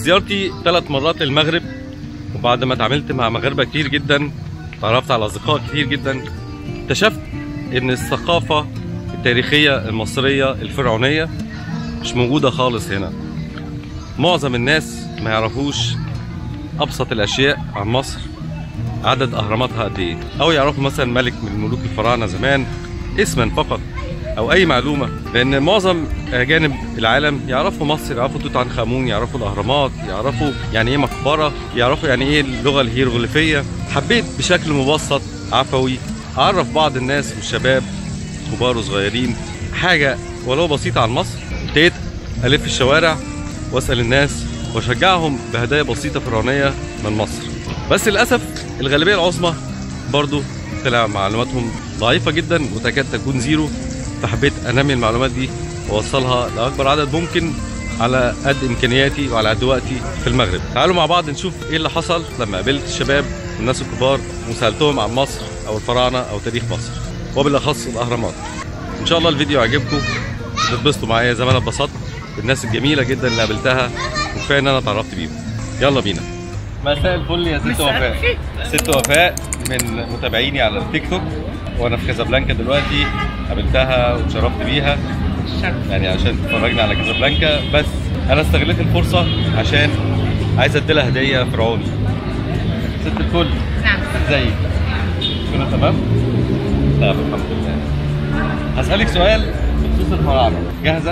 زيارتي ثلاث مرات للمغرب وبعد ما اتعاملت مع مغاربه كتير جدا تعرفت على اصدقاء كتير جدا اكتشفت ان الثقافه التاريخيه المصريه الفرعونيه مش موجوده خالص هنا معظم الناس ما يعرفوش ابسط الاشياء عن مصر عدد اهراماتها قد ايه او يعرفوا مثلا ملك من ملوك الفراعنه زمان اسما فقط او اي معلومه لان معظم اجانب العالم يعرفوا مصر يعرفوا توت عنخ امون يعرفوا الاهرامات يعرفوا يعني ايه مقبره يعرفوا يعني ايه اللغه الهيروغليفيه حبيت بشكل مبسط عفوي اعرف بعض الناس والشباب كبار وصغيرين حاجه ولو بسيطه عن مصر ابتديت الف الشوارع واسال الناس واشجعهم بهدايا بسيطه فرعونيه من مصر بس للاسف الغالبيه العظمى برضو طلع معلوماتهم ضعيفه جدا وتكاد تكون زيرو فحبيت انمي المعلومات دي واوصلها لاكبر عدد ممكن على قد امكانياتي وعلى قد وقتي في المغرب تعالوا مع بعض نشوف ايه اللي حصل لما قابلت الشباب والناس الكبار وسالتهم عن مصر او الفراعنه او تاريخ مصر وبالاخص الاهرامات ان شاء الله الفيديو عجبكم تتبسطوا معايا زي ما انا اتبسطت بالناس الجميله جدا اللي قابلتها وكفايه ان انا اتعرفت بيهم يلا بينا مساء الفل يا ست مساء وفاء الخير. ست وفاء من متابعيني على التيك توك وانا في كازابلانكا دلوقتي قابلتها واتشرفت بيها الشرف يعني عشان تتفرجنا على كازابلانكا بس انا استغلت الفرصه عشان عايز ادي لها هديه فرعوني ست الكل نعم ازيك كله تمام تمام الحمد لله هسألك سؤال بخصوص الفراعنة جاهزة؟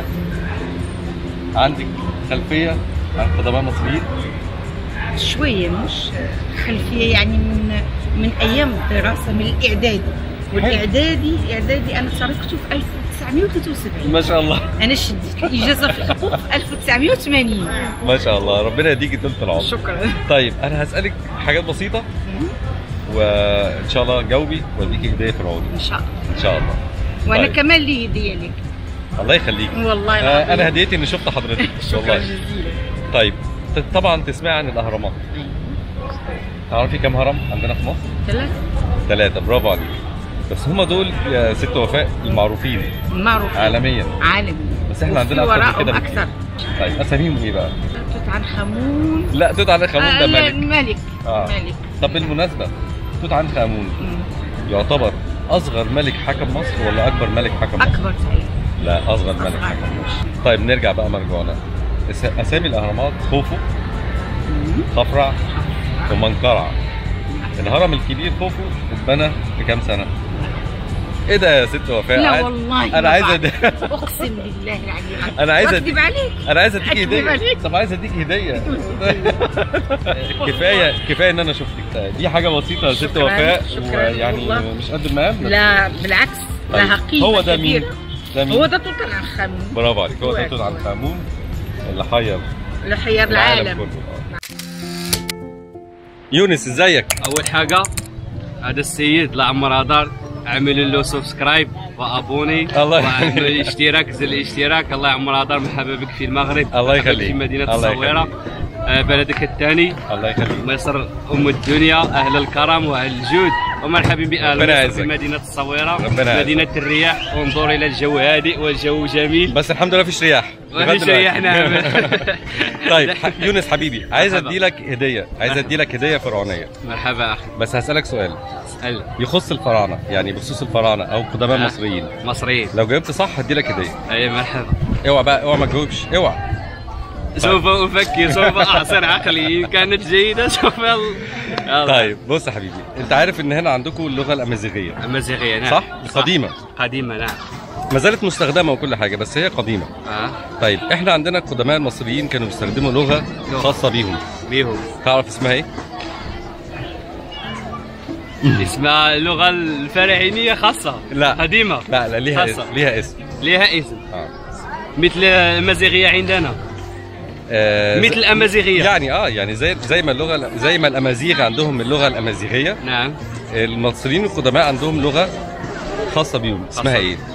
عندك خلفية عن قدماء مصريين؟ شوية مش خلفية يعني من من أيام الدراسة من الإعدادي والإعدادي إعدادي أنا تركته في 1973 ما شاء الله أنا شديت الإجازة في الحقوق في 1980 ما شاء الله ربنا يديكي طول العمر شكرا طيب انا هسألك حاجات بسيطة وان شاء الله جاوبي واديكي هدية فرعوني إن شاء الله ان شاء الله وأنا طيب. كمان لي هدية لك الله يخليكي والله آه، العظيم انا هديتي اني شفت حضرتك شكرا والله جزيلا طيب ت- طبعا تسمعي عن الاهرامات تعرفي كم هرم عندنا في مصر؟ ثلاثة ثلاثة برافو عليك بس هم دول يا ست وفاء المعروفين معروف عالميا عالمي بس احنا وفي عندنا اكتر من وراءهم كده بكتير. أكثر طيب اساميهم ايه بقى؟ توت عنخ آمون لا توت عنخ امون ده آه، لا، ملك ملك آه. ملك طب بالمناسبة توت عنخ امون مم. يعتبر اصغر ملك حكم مصر ولا اكبر ملك حكم مصر؟ أكبر صحيح لا اصغر ملك أصغر. حكم مصر طيب نرجع بقى مرجوعنا أس- اسامي الاهرامات خوفو خفرع ومنقرع الهرم الكبير خوفو اتبنى في كام سنة؟ ايه ده يا ست وفاء؟ لا عايز- والله انا ما عايز بعرف. أد... اقسم بالله العلي أنا عايز أد- اكذب عليك انا عايز اديك أكذب هديه عليك. طب عايز اديك هديه كفايه كفايه ان انا شفتك دي حاجه بسيطه يا ست شكراً، وفاء شكراً ويعني والله. مش قد المقام بس- لا بالعكس طيب، لها قيمه هو ده مين؟ كبيرة. ده مين؟ هو ده توت عنخ امون برافو عليك هو ده هو- توت عنخ امون اللي حير اللي حير العالم كله يونس ازيك؟ اول حاجه هذا السيد لعمر دار اعملوا له سبسكرايب وابوني الله واعملوا يخليك. الاشتراك زر الاشتراك الله يعمر دار مرحبا بك في المغرب الله مرحبا بك يخليك. في مدينه الله الصويره يخليك. آه، بلدك الثاني الله يخليك مصر ام الدنيا اهل الكرم واهل الجود ومرحبا باهل ربنا مصر يعزك. في مدينه الصويره ربنا يعزك. مدينه الرياح انظر الى الجو هادئ والجو جميل بس الحمد لله مفيش رياح ما لغاية فيش دلوقتي. رياح نعم طيب ح- يونس حبيبي عايز مرحبا. ادي لك هديه عايز ادي لك هديه فرعونيه مرحبا اخي بس هسالك سؤال اسال يخص الفراعنه يعني بخصوص الفراعنه او قدماء آه. مصريين مصريين لو جاوبت صح هدي لك هديه اي مرحبا اوعى بقى اوعى ما تجاوبش اوعى سوف افكر سوف اعصر عقلي ان كانت جيده سوف يلا. طيب بص يا حبيبي انت عارف ان هنا عندكم اللغه الامازيغيه امازيغيه نعم صح قديمه قديمه نعم ما زالت مستخدمه وكل حاجه بس هي قديمه اه طيب احنا عندنا القدماء المصريين كانوا بيستخدموا لغه خاصه بيهم بيهم تعرف اسمها ايه اسمها اللغه الفراعنيه خاصه لا. قديمه لا لا ليها خاصة. اسم ليها اسم لها اسم آه. مثل الامازيغيه عندنا آه مثل الامازيغيه يعني اه يعني زي زي ما اللغه زي ما الامازيغ عندهم اللغه الامازيغيه نعم المصريين القدماء عندهم لغه خاصه بيهم اسمها خاصة. ايه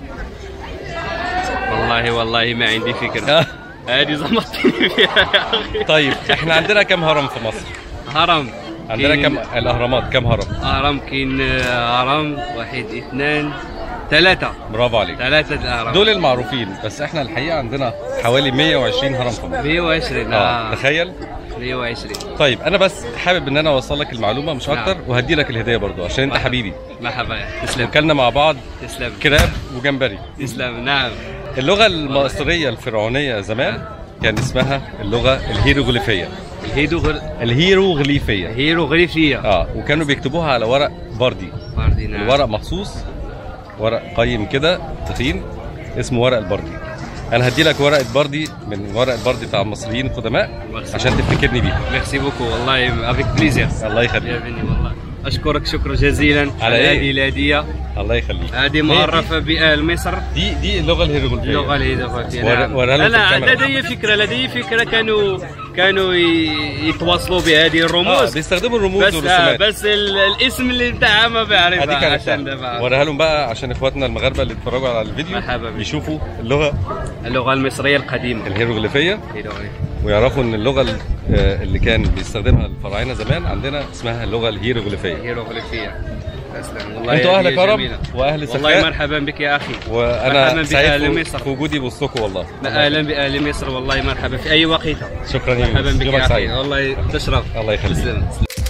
والله والله ما عندي فكره آه. هذه زمطتني فيها يا اخي طيب احنا عندنا كم هرم في مصر هرم عندنا كاين- كم الاهرامات كم هرم هرم كاين هرم واحد اثنان ثلاثة برافو عليك ثلاثة الأهرام دول المعروفين بس احنا الحقيقه عندنا حوالي 120 هرم في مصر 120 اه اه تخيل 120 طيب انا بس حابب ان انا اوصل لك المعلومه مش نعم. اكتر وهدي لك الهديه برضو عشان انت مرحبا. حبيبي مرحبا تسلم وكلنا مع بعض تسلم كراب وجمبري تسلم نعم اللغه المصريه الفرعونيه زمان كان اسمها اللغه الهيروغليفيه الهيدو غل... الهيروغليفيه هيروغليفية اه وكانوا بيكتبوها على ورق بردي باردي نعم الورق مخصوص ورق قيم كده تخين اسمه ورق البردي انا هدي لك ورقه بردي من ورق البردي بتاع المصريين القدماء ميرسي. عشان تفتكرني بيه ميرسي بوكو والله افيك بليزير الله يا يخليك بني والله اشكرك شكرا جزيلا على إيه؟ هذه الهديه الله يخليك هذه هي معرفه باهل مصر دي دي اللغه الهيروغليفيه اللغه الهيروغليفيه ورا- نعم ورا لهم في لا الكاميرا. لدي فكره لدي فكره كانوا كانوا ي- يتواصلوا بهذه اه الرموز بيستخدموا الرموز بس آه والرسومات بس ال- الاسم اللي بتاعها ما بعرفها هديك انا عشان بتاع. دفع. وريها لهم بقى عشان اخواتنا المغاربه اللي اتفرجوا على الفيديو مرحبا بك. يشوفوا اللغه اللغه المصريه القديمه الهيروغليفيه هيروغليفية. ويعرفوا ان اللغه ال- آه، اللي كان بيستخدمها الفراعنه زمان عندنا اسمها اللغه الهيروغليفيه هيروغليفيه تسلم والله انتوا اهل هدية كرم جميلة. واهل والله سخاء مرحبا بك يا اخي مرحبا وانا بك سعيد أهل في- مصر. في وجودي بوسطكم والله اهلا باهل مصر والله مرحبا في اي وقت شكرا يا مرحبا يونس بك يومك يا اخي سعيد والله تشرف الله يخليك تسلم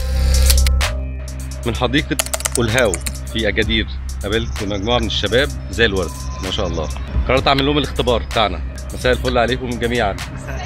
من حديقة أولهاو في أجادير قابلت مجموعة من الشباب زي الورد ما شاء الله قررت أعمل لهم الاختبار بتاعنا مساء الفل عليكم جميعا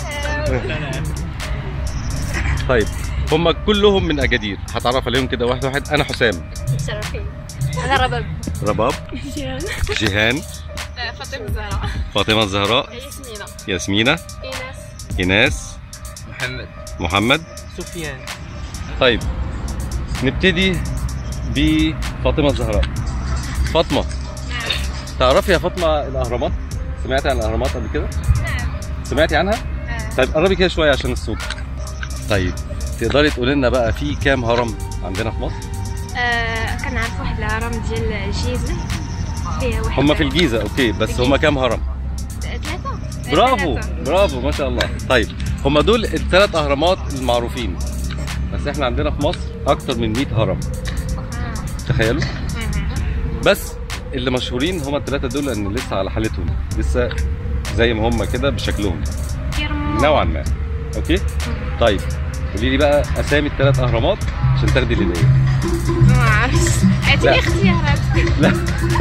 طيب هم كلهم من أجادير هتعرف عليهم كده واحد واحد أنا حسام شرفين انا رباب رباب جيران جيهان فاطمه الزهراء فاطمة الزهراء ياسمينة ياسمينة ايناس إيناس محمد محمد سفيان طيب نبتدي بفاطمة الزهراء فاطمة تعرفي يا فاطمة الأهرامات؟ سمعتي عن الأهرامات قبل كده؟ نعم سمعتي عنها؟ طيب قربي كده شوية عشان الصوت طيب تقدري تقولي لنا بقى في كام هرم عندنا في مصر؟ آه كنعرف واحد الهرم ديال الجيزه فيه واحد هم في الجيزة أوكي بس هم كام هرم؟ ثلاثة برافو ثلاثة. برافو ما شاء الله طيب هم دول الثلاث أهرامات المعروفين بس احنا عندنا في مصر أكتر من 100 هرم آه. تخيلوا آه. بس اللي مشهورين هم الثلاثة دول لأن لسه على حالتهم لسه زي ما هم كده بشكلهم كيرمو نوعا ما اوكي طيب قولي لي بقى اسامي الثلاث اهرامات عشان تاخدي الهديه ما عرفتش لا. عطيني اختيارات لا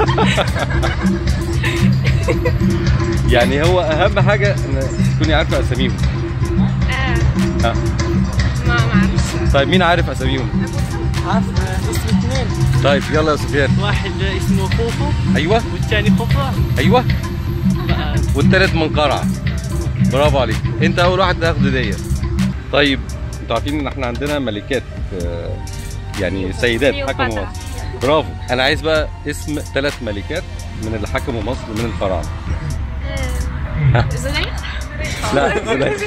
يعني هو اهم حاجه ان تكوني عارفه اساميهم آه. ها. ما ما عرفتش طيب مين عارف اساميهم عارف اسم اثنين طيب يلا يا سفيان واحد اسمه خوفو ايوه والثاني خوفو ايوه والتالت منقرع برافو عليك انت اول واحد تاخد هديه طيب انتوا عارفين ان احنا عندنا ملكات آه، يعني سيدات حكموا كليوباترا. مصر برافو انا عايز بقى اسم ثلاث ملكات من اللي حكموا مصر من الفراعنه آه. زليخ لا زليخ.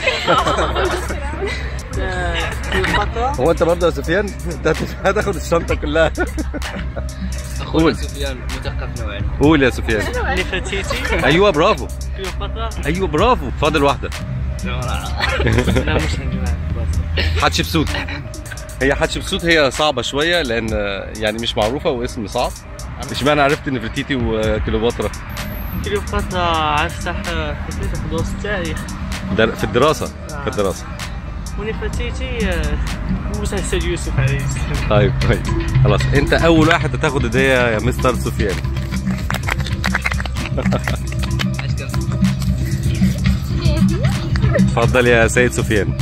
كليوباترا هو انت برضه يا سفيان انت هت- هتاخد الشنطه كلها اخونا قول. سفيان مثقف نوعا قول يا سفيان نفرتيتي ايوه برافو كليوباترا ايوه برافو فاضل واحده لا مش هنجيبها حتشبسوت هي حتشبسوت هي صعبة شوية لأن يعني مش معروفة واسم صعب اشمعنى عرفت نفرتيتي وكليوباترا كليوباترا عرفتها في دروس التاريخ در- في الدراسة في الدراسة ونفرتيتي آه، مسلسل يوسف عليه السلام طيب طيب خلاص أنت أول واحد هتاخد هدية يا مستر سفيان اتفضل يا سيد سفيان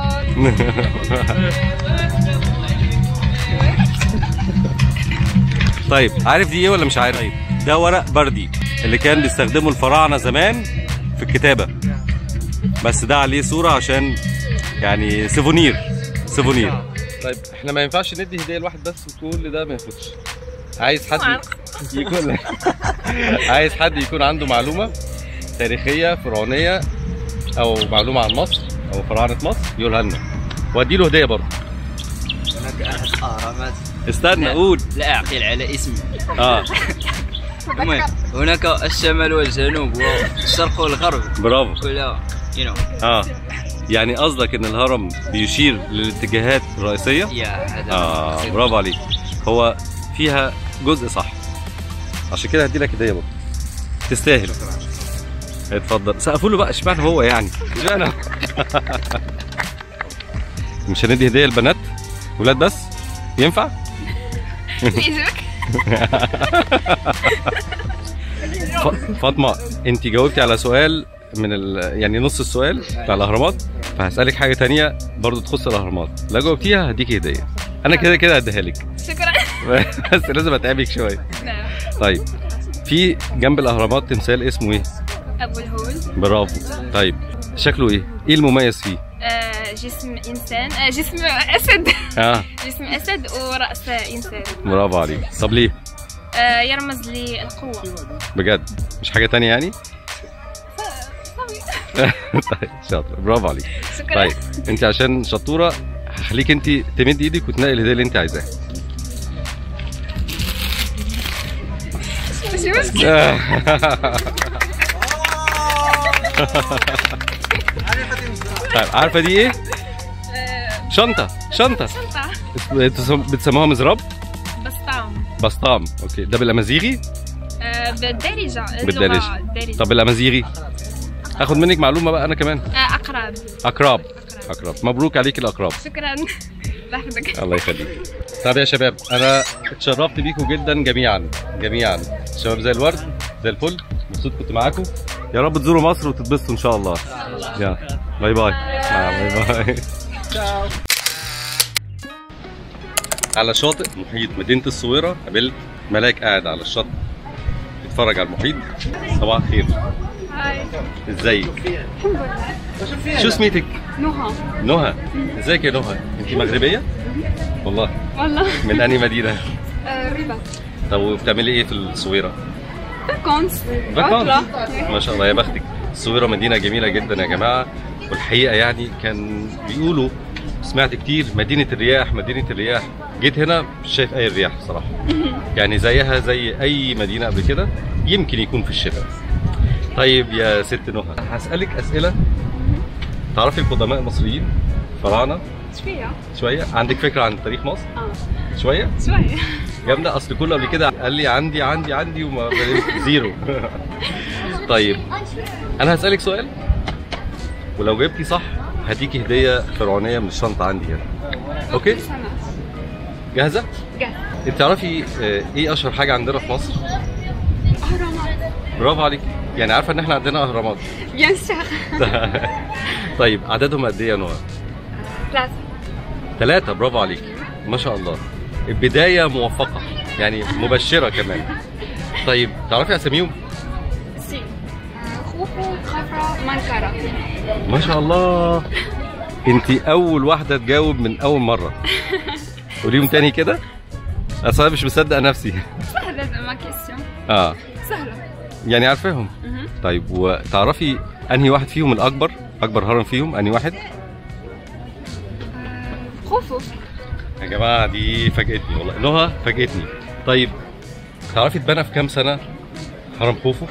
طيب عارف دي ايه ولا مش عارف؟ ده ورق بردي اللي كان بيستخدمه الفراعنه زمان في الكتابه بس ده عليه صوره عشان يعني سيفونير سيفونير طيب احنا ما ينفعش ندي هديه لواحد بس وكل ده ما ياخدش عايز حد يكون عايز حد يكون عنده معلومه تاريخيه فرعونيه او معلومه عن مصر او فراعنه مصر يقولها لنا وادي له هديه برضه هناك احد الاهرامات استنى قول لا اعقل على اسمي اه المهم هناك الشمال والجنوب والشرق والغرب برافو كلها يو نو اه يعني قصدك ان الهرم بيشير للاتجاهات الرئيسيه يا هذا اه قصير. برافو عليك هو فيها جزء صح عشان كده هدي لك هديه برضه تستاهل اتفضل سقفوا له بقى اشمعنى هو يعني اشمعنى مش هندي هديه للبنات ولاد بس ينفع يعجبك ف- فاطمه انت جاوبتي على سؤال من ال... يعني نص السؤال بتاع الاهرامات فهسالك حاجه تانية برضو تخص الاهرامات لو جاوبتيها هديكي هديه انا كده كده هديها لك شكرا بس لازم اتعبك شويه نعم طيب في جنب الاهرامات تمثال اسمه ايه أبو الهول برافو طيب شكله ايه ايه المميز فيه آه، جسم إنسان آه، جسم أسد اه جسم أسد ورأس إنسان برافو عليك طب ليه آه، يرمز للقوة بجد مش حاجه تانية يعني طيب شاطر برافو عليك شكرا طيب انت عشان شطوره هخليك انت تمد ايدك وتنقي الهديه اللي انت عايزاها ماشي مشكلة طيب عارفه دي ايه آه، شنطه شنطه شنطة بتسم- بتسموها مزراب بسطام بسطام اوكي ده بالامازيغي آه، بالدارجة اللغة بالدارجة. الدارجة طب بالامازيغي اخد منك معلومه بقى انا كمان آه، أقرب اقراب اقراب مبروك عليك الاقراب شكرا الله يحفظك الله يخليك طب يا شباب انا اتشرفت بيكم جدا جميعا جميعا شباب زي الورد زي الفل مبسوط كنت معاكم يا رب تزوروا مصر وتتبسطوا ان شاء الله يا باي باي آه، باي باي على شاطئ محيط مدينة الصويرة قابلت ملاك قاعد على الشط بيتفرج على المحيط صباح الخير هاي ازيك الحمد لله شو سميتك نهى نهى ازيك يا نهى انت مغربية والله والله من انهي مدينة آه، ربا طب وبتعملي ايه في الصويرة كونت فاكونس ما شاء الله يا بختك الصويرة مدينة جميلة جدا يا جماعة والحقيقة يعني كان بيقولوا سمعت كتير مدينة الرياح مدينة الرياح جيت هنا مش شايف أي رياح بصراحة يعني زيها زي أي مدينة قبل كده يمكن يكون في الشتاء طيب يا ست نهى هسألك أسئلة تعرفي القدماء المصريين فراعنة شوية شوية عندك فكرة عن تاريخ مصر اه شوية شوية جامده اصل كله قبل كده قال لي عندي عندي عندي وما زيرو طيب انا هسالك سؤال ولو جبتي صح هديكي هديه فرعونيه من الشنطه عندي هنا اوكي سنة جاهزه جاهز انت تعرفي آه، ايه اشهر حاجه عندنا في مصر أهرامات برافو عليك يعني عارفه ان احنا عندنا اهرامات بيان سور طيب عددهم قد ايه يا نهى ثلاثة ثلاثة برافو عليك ما شاء الله البداية موفقة يعني مبشرة كمان طيب تعرفي أساميهم؟ سي خوفو خفرة منكرة ما شاء الله انت اول واحده تجاوب من اول مره قوليهم تاني كده اصل انا مش مصدق نفسي سهلة ما كيستيون اه سهلة يعني عارفاهم مهم. طيب وتعرفي انهي واحد فيهم الاكبر اكبر هرم فيهم انهي واحد آه، خوفو يا جماعه دي فاجئتني والله نهى فاجئتني طيب تعرفي اتبنى في كام سنه هرم خوفو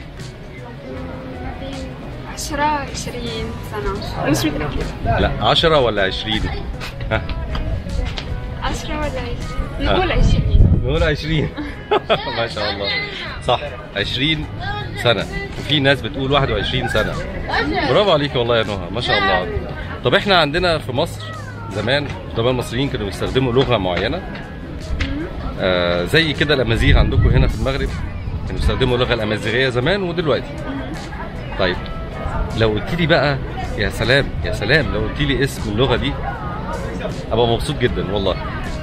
عشرة عشرين سنة مش متأكدة لا 10 ولا 20 ها عشرة ولا عشرين نقول عشرين نقول 20 ما شاء الله صح 20 سنة وفي ناس بتقول 21 سنة برافو عليك والله يا نهى ما شاء الله طب احنا عندنا في مصر زمان القدماء المصريين كانوا بيستخدموا لغة معينة آه زي كده الأمازيغ عندكم هنا في المغرب كانوا بيستخدموا اللغة الأمازيغية زمان ودلوقتي طيب لو قلت لي بقى يا سلام يا سلام لو قلت لي اسم اللغة دي أبقى مبسوط جدا والله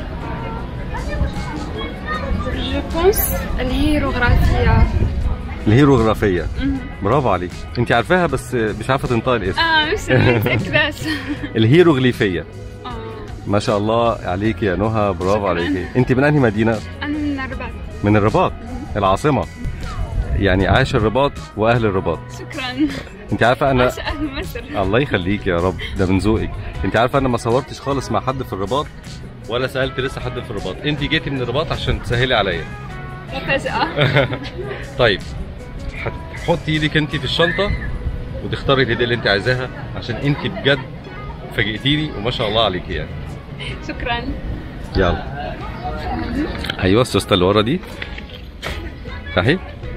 جو بونس الهيروغرافية الهيروغرافية برافو عليك انت عارفاها بس مش عارفه تنطقي الاسم اه مش متأكدة الهيروغليفية اه ما شاء الله عليك يا نهى برافو شكراً. عليك انت من انهي مدينه أنا من الرباط من الرباط العاصمه يعني عاش الرباط واهل الرباط شكرا انت عارفه انا عاش أهل مصر الله يخليك يا رب ده من ذوقك انت عارفه انا ما صورتش خالص مع حد في الرباط ولا سالت لسه حد في الرباط انت جيتي من الرباط عشان تسهلي عليا مفاجأة طيب هتحطي ايدك انت في الشنطه وتختاري الهديه اللي انت عايزاها عشان انت بجد فاجئتيني وما شاء الله عليكي يعني شكرا يلا ايوه السوسته اللي ورا دي افتحي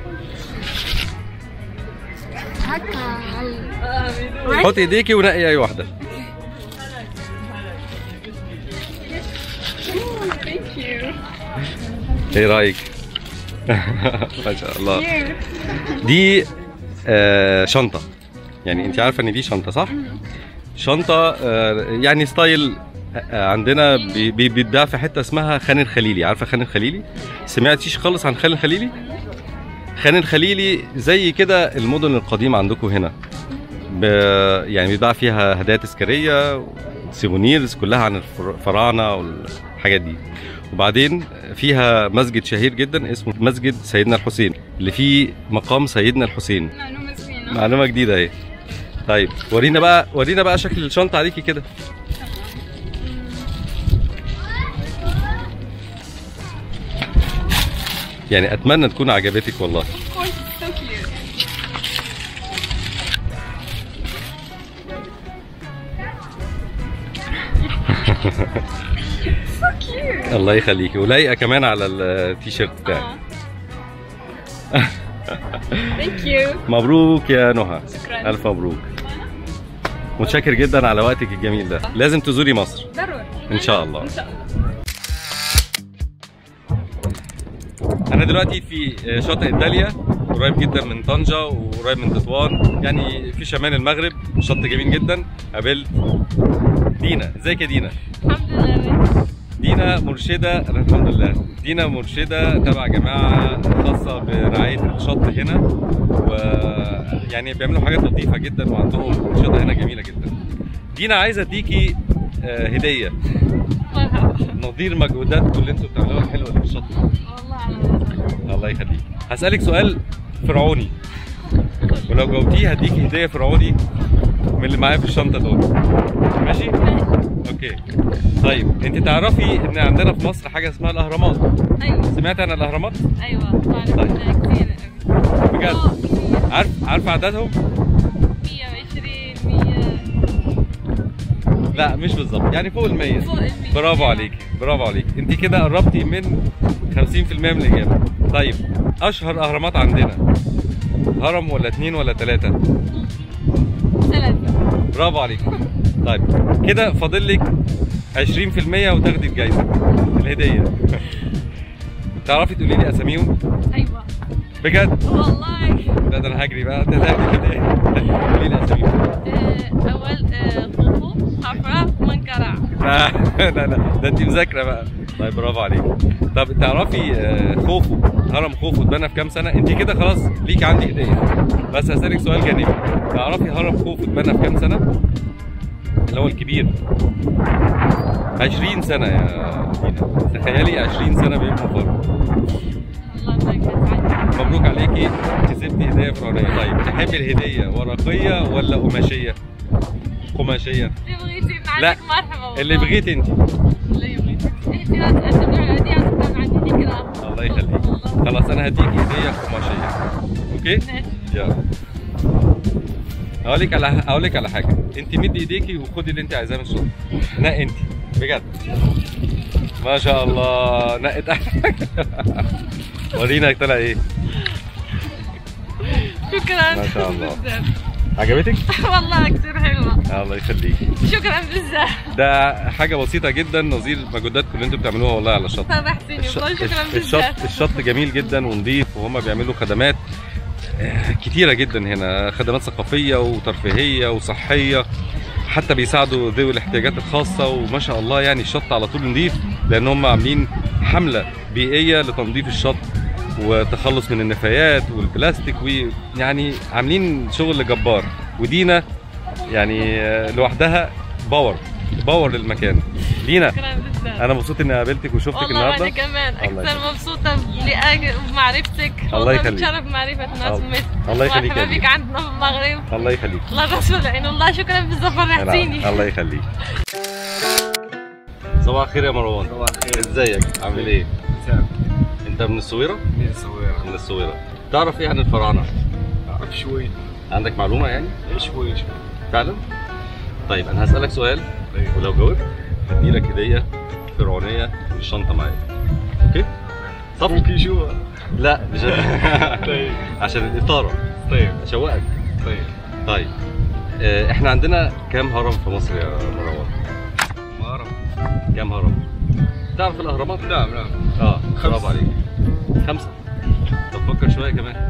هكا هل حطي ايديكي ونقي اي واحده ايه رايك ما شاء الله دي آه شنطه يعني انت عارفه ان دي شنطه صح شنطه آه يعني ستايل آه عندنا بي- بي- بيتباع في حته اسمها خان الخليلي عارفه خان الخليلي سمعتيش خالص عن خان الخليلي خان الخليلي زي كده المدن القديمه عندكم هنا ب... يعني بيتباع فيها هدايا تذكاريه سيفونيرز كلها عن الفر- الفراعنه والحاجات دي وبعدين فيها مسجد شهير جدا اسمه مسجد سيدنا الحسين اللي فيه مقام سيدنا الحسين معلومة زوينة معلومه جديده اهي طيب ورينا بقى ورينا بقى شكل الشنطه عليكي كده يعني اتمنى تكون عجبتك والله الله يخليكي ولايقه كمان على التيشيرت بتاعك ثانك يو مبروك يا نهى شكراً. الف مبروك متشكر جدا على وقتك الجميل ده لازم تزوري مصر ضروري ان شاء الله ان شاء الله انا دلوقتي في شاطئ الداليا قريب جدا من طنجة وقريب من تطوان يعني في شمال المغرب شط جميل جدا قابلت دينا ازيك يا دينا الحمد لله دينا مرشدة أنا الحمد لله دينا مرشدة تبع جماعة خاصة برعاية الشط هنا ويعني بيعملوا حاجات لطيفة جدا وعندهم أنشطة هنا جميلة جدا دينا عايزة أديكي آه، هدية مرحبا نظير مجهوداتكم اللي انتوا بتعملوها الحلوة دي في الشط والله على الله يخليك هسألك سؤال فرعوني ولو جاوبتيه هديكي هدية فرعوني من اللي معايا في الشنطة دول ماشي؟ اوكي طيب انت تعرفي ان عندنا في مصر حاجة اسمها الأهرامات ايوه سمعت عن الأهرامات؟ ايوه بعرف طيب. منها كثير بجد عارف عارف عددهم؟ 120 100 لا مش بالظبط يعني فوق ال 100 فوق ال 100 برافو عليك برافو عليك انت كده قربتي من 50% من الإجابة طيب أشهر أهرامات عندنا هرم ولا اتنين ولا تلاتة؟ ثلاثة برافو عليك طيب كده فاضل لك 20% وتاخدي الجايزه الهديه تعرفي تقولي لي اساميهم ايوه بجد والله لا ده انا هجري بقى ده تاخدي الهديه قولي لي اساميهم آه، اول آه، خوفو حفرة منقرع لا لا لا ده انت مذاكره بقى طيب برافو عليك طب تعرفي آه، خوفو هرم خوفو اتبنى في كام سنه انت كده خلاص ليك عندي هديه بس هسالك سؤال جانبي تعرفي هرم خوفو اتبنى في كام سنه اللي هو الكبير 20 سنه يا دينا تخيلي 20 سنه بيبنوا هرم الله ما يكفي مبروك عليكي كسبتي هديه فرعونيه طيب تحبي الهديه ورقيه ولا قماشيه قماشيه اللي بغيتي لا، معك مرحبا والله. اللي بغيتي انت اللي بغيتي انت لا تقدم له الهدية تقدم عندي فكرة الله يخليك خلاص انا هديكي هديه قماشيه اوكي يلا اقول لك على اقول لك على حاجه انت مدي ايديكي وخدي اللي انت عايزاه من الشنطه نقي انت بجد ما شاء الله نقت احلى حاجه ورينا طلع ايه شكرا ما شاء الله. بزاف. عجبتك والله كثير حلوة الله يخليك شكرا بزاف ده حاجه بسيطه جدا نظير مجهوداتكم اللي انتوا بتعملوها والله على الشط فرحتيني والله شكرا الشط بزاف الشط جميل جدا ونظيف وهم بيعملوا خدمات آه، كتيره جدا هنا خدمات ثقافيه وترفيهيه وصحيه حتى بيساعدوا ذوي الاحتياجات الخاصه وما شاء الله يعني الشط على طول نظيف لان هم عاملين حمله بيئيه لتنظيف الشط وتخلص من النفايات والبلاستيك ويعني عاملين شغل جبار ودينا يعني آه، لوحدها باور باور للمكان دينا شكرا بزاف انا مبسوط اني قابلتك وشفتك والله النهارده وانا كمان الله اكثر مبسوطه بلقاك ومعرفتك الله والله يخليك. بتشرف معرفه ناس الله- مثل الله يخليك يا مرحبا دينا. بك عندنا في المغرب الله يخليك الله رسول عين الله شكرا بزاف فرحتيني الله يخليك صباح الخير يا مروان صباح الخير. ازيك عامل ايه انت من الصويره من الصويرة من الصويره تعرف ايه عن الفراعنه أعرف شوي عندك معلومه يعني شوي شوي فعلا طيب انا هسالك سؤال أيوة. ولو جاوبت هديلك هديه فرعونيه في الشنطه معايا اوكي صفقي شو لا مش طيب عشان الاثاره طيب اشوقك طيب طيب آه، احنا عندنا كام هرم في مصر يا مروان ما كام هرم تعرف الاهرامات نعم نعم اه خمسة. برافو عليك خمسه طب فكر شويه كمان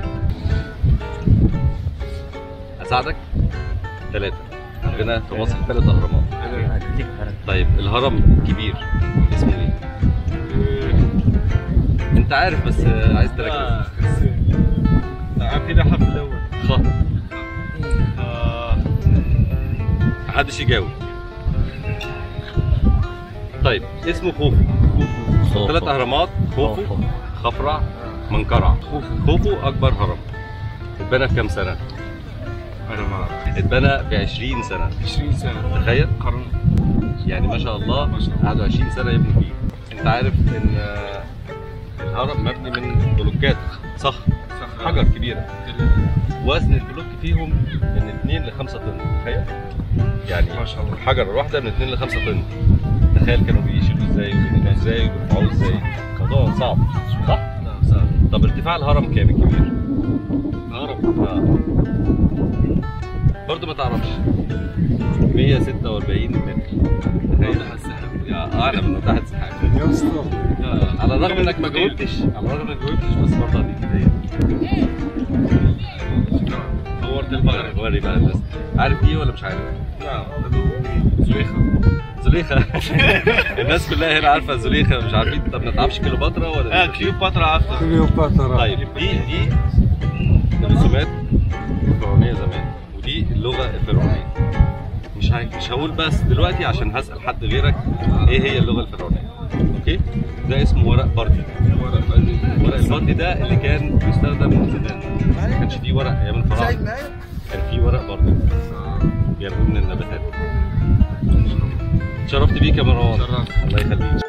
اساعدك ثلاثه عندنا في مصر ثلاث اهرامات طيب الهرم الكبير اسمه ايه انت عارف بس آه، عايز تركز عارفين الحرف الاول خ آه، محدش يجاوب طيب اسمه خوفو ثلاث اهرامات خوفو خفرع منقرع خوفو اكبر هرم اتبنى في كام سنه انا ما اعرف اتبنى في 20 سنه 20 سنه تخيل قرن يعني ما شاء الله ما شاء الله. قعدوا 20 سنه يبنوا فيه انت عارف ان آه، الهرم مبني من بلوكات صخر حجر كبيره وزن البلوك فيهم من 2 ل 5 طن تخيل يعني ما شاء الله. الحجره الواحده من 2 ل 5 طن تخيل كانوا بيشيلوا ازاي وبينقلوا ازاي وبيرفعوه ازاي الموضوع صعب صح؟ نعم صح طب ارتفاع الهرم كام الكبير؟ الهرم اه برضه ما تعرفش 146 متر تخيل يا اعلى من ناطحه السحاب على الرغم انك ما جاوبتش على الرغم انك ما جاوبتش بس برضه هديك هديه نورت المغرب وري بقى الناس عارف دي ولا مش عارف؟ نعم زليخه زليخه الناس كلها هنا عارفه زليخه مش عارفين طب ما تعرفش كليوباترا ولا اه كليوباترا عارفه طيب دي دي الرسومات الفرعونيه زمان ودي اللغه الفرعونيه مش هاي مش هقول بس دلوقتي عشان هسال حد غيرك ايه هي اللغه الفرعونيه اوكي ده اسمه ورق بردي ورق البردي ده اللي كان بيستخدم من زمان ما كانش فيه ورق ايام الفراعنه كان فيه ورق بردي بيعملوه من النباتات شرفت بيك يا مروان شرفت. الله يخليك